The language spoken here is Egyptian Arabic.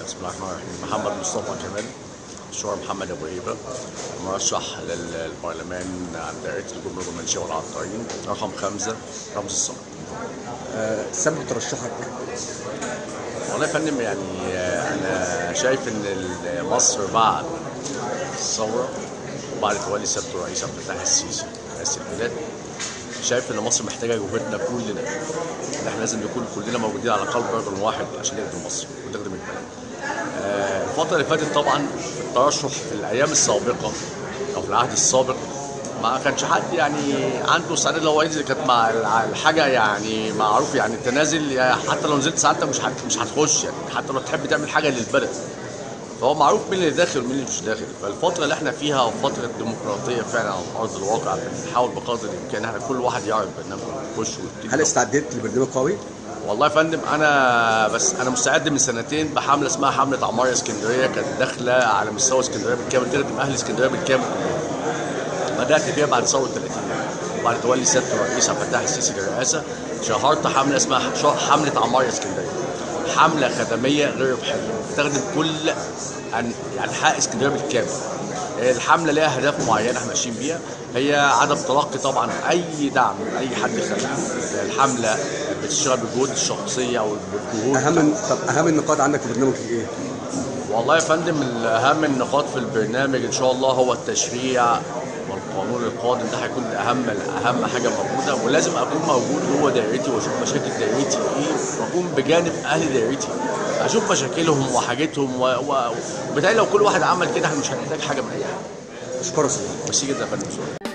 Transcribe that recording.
بسم الله الرحمن الرحيم محمد مصطفى كمال مشروع محمد ابو هيبه مرشح للبرلمان عن دائره الجمهور المنشيه والعطارين رقم خمسه رمز الصمت سبب ترشحك والله يا فندم يعني آه، انا شايف ان ال- مصر بعد الثوره وبعد تولي سياده الرئيس عبد الفتاح السيسي رئيس البلاد شايف ان مصر محتاجه جهودنا كلنا ان احنا لازم نكون كلنا موجودين على قلب رجل واحد عشان نخدم مصر ونخدم البلد. آه، الفتره اللي فاتت طبعا في الترشح في الايام السابقه او في العهد السابق ما كانش حد يعني عنده استعداد لو ينزل كانت مع الع- الحاجه يعني معروف يعني التنازل يعني حتى لو نزلت ساعتها مش هت- مش هتخش يعني حتى لو تحب تعمل حاجه للبلد فهو معروف مين اللي داخل ومين اللي مش داخل فالفتره اللي احنا فيها فتره ديمقراطيه فعلا على ارض الواقع بنحاول بقدر الامكان احنا كل واحد يعرف برنامجه ويخش ويبتدي هل استعديت لبرنامج قوي؟ والله يا فندم انا بس انا مستعد من سنتين بحمله اسمها حمله عمار اسكندريه كانت داخله على مستوى اسكندريه بالكامل تخدم اهل اسكندريه بالكامل بدات فيها بعد ثوره 30 بعد تولي سياده الرئيس عبد الفتاح السيسي للرئاسه شهرت حمله اسمها ح- حمله عمار اسكندريه حمله خدميه غير ربحيه تخدم كل أن- انحاء اسكندريه بالكامل الحمله ليها اهداف معينه احنا ماشيين بيها هي عدم تلقي طبعا اي دعم من اي حد خارجي الحمله بتشتغل بالجهود الشخصيه او بالجهود اهم طب اهم النقاط عندك في برنامجك ايه؟ والله يا فندم اهم النقاط في البرنامج ان شاء الله هو التشريع والقانون القادم ده هيكون اهم اهم حاجه موجوده ولازم اكون موجود جوه دايرتي واشوف مشاكل دايرتي ايه واكون بجانب اهل دايرتي اشوف مشاكلهم وحاجتهم و... و... وبالتالي لو كل واحد عمل كده احنا مش هنحتاج حاجه من اي حد اشكرك يا سيدي. ميرسي جدا يا فندم